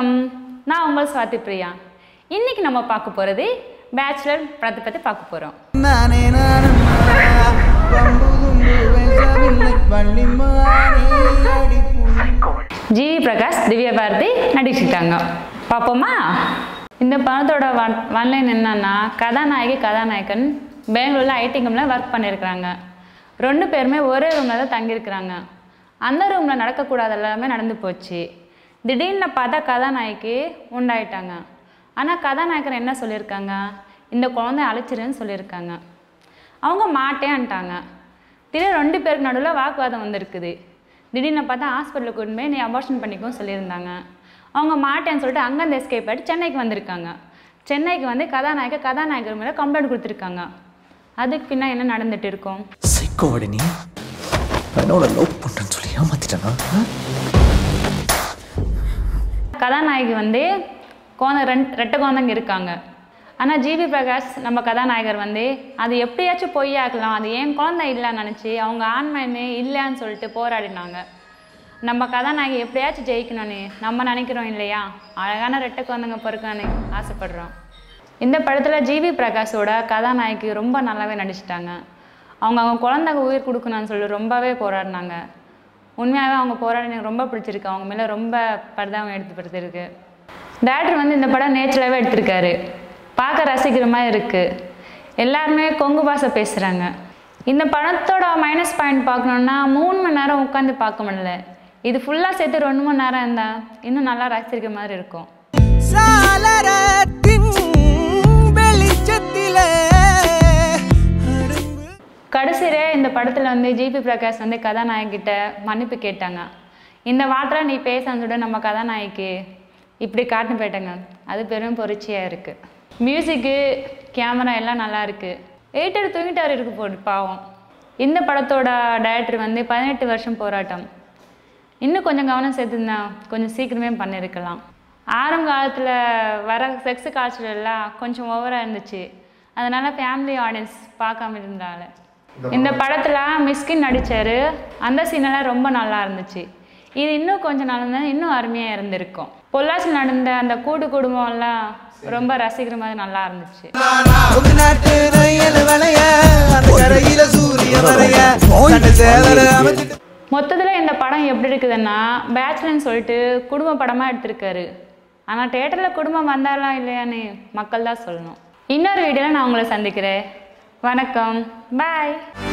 வணக்கம் நான் உங்கள் சுவாதி பிரியா இன்னைக்கு நம்ம பார்க்க போகிறது பேச்சுலர் படத்தை பற்றி பார்க்க போகிறோம் நானே நானம்மா வம்பு தும்பு பேசவில்லை வள்ளிமானே அடிப்புள்ளி ஜிவி பிரகாஷ் திவ்யா பாரதி நடிச்சிருக்காங்க பார்ப்போமா இந்த படத்தோட ஒன் ஒன்லைன் என்னன்னா கதாநாயகி கதாநாயகன் பெங்களூரில் ஐடி கம்பெனியில் ஒர்க் பண்ணியிருக்கிறாங்க ரெண்டு பேருமே ஒரே ரூமில் தான் தங்கியிருக்கிறாங்க அந்த ரூமில் நடக்கக்கூடாது எல்லாமே நடந்து போச்சு திடீர்னு பார்த்தா கதாநாயகி உண்டாயிட்டாங்க ஆனால் கதாநாயகன் என்ன சொல்லியிருக்காங்க இந்த குழந்தைய அழைச்சிருன்னு சொல்லியிருக்காங்க அவங்க மாட்டேன்ட்டாங்க திடீர்னு ரெண்டு பேருக்கு நடுவில் வாக்குவாதம் வந்திருக்குது திடீர்னு பார்த்தா ஹாஸ்பிட்டலுக்கு கூட்டிட்டு போய் நீ அபார்ஷன் பண்ணிக்கவும் சொல்லியிருந்தாங்க அவங்க மாட்டேன்னு சொல்லிட்டு அங்கேருந்து எஸ்கேப் ஆகிட்டு சென்னைக்கு வந்திருக்காங்க சென்னைக்கு வந்து கதாநாயகர் கதாநாயகர் மேலே கம்ப்ளைண்ட் கொடுத்துருக்காங்க அதுக்கு பின்னா என்ன நடந்துட்டு இருக்கும் சைக்கோவடி நீ என்னோட லவ் பண்ணுறேன்னு சொல்லி ஏமாத்திட்டேனா கதாநாயகி வந்து குழந்தை ரெண்டு ரெட்டை குழந்தைங்க இருக்காங்க ஆனால் ஜிவி பிரகாஷ் நம்ம கதாநாயகர் வந்து அது எப்படியாச்சும் பொய்யாக்கலாம் அது ஏன் குழந்தை இல்லைன்னு நினச்சி அவங்க ஆண்மையுமே இல்லைன்னு சொல்லிட்டு போராடினாங்க நம்ம கதாநாயகி எப்படியாச்சும் ஜெயிக்கணும்னு நம்ம நினைக்கிறோம் இல்லையா அழகான ரெட்டை குழந்தைங்க பிறக்கணும்னு ஆசைப்படுறோம் இந்த படத்தில் ஜிவி பிரகாஷோட கதாநாயகி ரொம்ப நல்லாவே நடிச்சிட்டாங்க அவங்க அவங்க குழந்தைங்க உயிர் கொடுக்கணும்னு சொல்லி ரொம்பவே போராடினாங்க உண்மையாகவே அவங்க போராடி எனக்கு ரொம்ப பிடிச்சிருக்கு அவங்க மேலே ரொம்ப பரிதாபம் எடுத்துப்படுத்திருக்கு டேரக்டர் வந்து இந்த படம் நேச்சுரலாகவே எடுத்திருக்காரு பார்க்க ரசிக்கிற மாதிரி இருக்குது எல்லாருமே கொங்கு பாஷை பேசுகிறாங்க இந்த படத்தோட மைனஸ் பாயிண்ட் பார்க்கணுன்னா மூணு மணி நேரம் உட்காந்து பார்க்க முடியல இது ஃபுல்லாக சேர்த்து ரெண்டு மணி நேரம் இருந்தால் இன்னும் நல்லா ரசிக்கிற மாதிரி இருக்கும் சாளரத்தின் வெளிச்சத்திலே அடங்கு கடைசியிலே இந்த படத்தில் வந்து ஜிபி பிரகாஷ் வந்து கதாநாயகிட்ட மன்னிப்பு கேட்டாங்க இந்த வார்த்தை நீ பேசன்னு சொல்லிட்டு நம்ம கதாநாயகி இப்படி காட்டுன்னு போயிட்டாங்க அது பெரும் பொருட்சியாக இருக்குது மியூசிக்கு கேமரா எல்லாம் நல்லா இருக்குது எயிட்டர் தூங்கிட்டார் இருக்கு போடு பாவம் இந்த படத்தோட டைரக்டர் வந்து பதினெட்டு வருஷம் போராட்டம் இன்னும் கொஞ்சம் கவனம் சேர்த்துருந்தா கொஞ்சம் சீக்கிரமே பண்ணியிருக்கலாம் ஆரம்ப காலத்தில் வர செக்ஸ் காய்ச்சல் எல்லாம் கொஞ்சம் ஓவராக இருந்துச்சு அதனால ஃபேமிலி ஆடியன்ஸ் பார்க்காம இருந்தால இந்த படத்தில் மிஸ்கின் நடித்தார் அந்த சீனெல்லாம் ரொம்ப நல்லா இருந்துச்சு இது இன்னும் கொஞ்சம் நல்லா இருந்தா இன்னும் அருமையாக இருந்திருக்கும் பொள்ளாச்சி நடந்த அந்த கூடு குடும்பம்லாம் ரொம்ப ரசிக்கிற மாதிரி நல்லா இருந்துச்சு ஒரு நாட்டு நொயல் வளைய அந்த கரையில சூரிய மறைய கண்டு சேவர அமைச்சிட்டு மொத்தத்தில் இந்த படம் எப்படி இருக்குதுன்னா பேச்சுலர்னு சொல்லிட்டு குடும்ப படமாக எடுத்திருக்காரு ஆனால் தேட்டரில் குடும்பம் வந்தாலாம் இல்லையான்னு மக்கள் தான் சொல்லணும் இன்னொரு வீடியோவில் நான் உங்களை சந்திக்கிறேன் வணக்கம் பாய்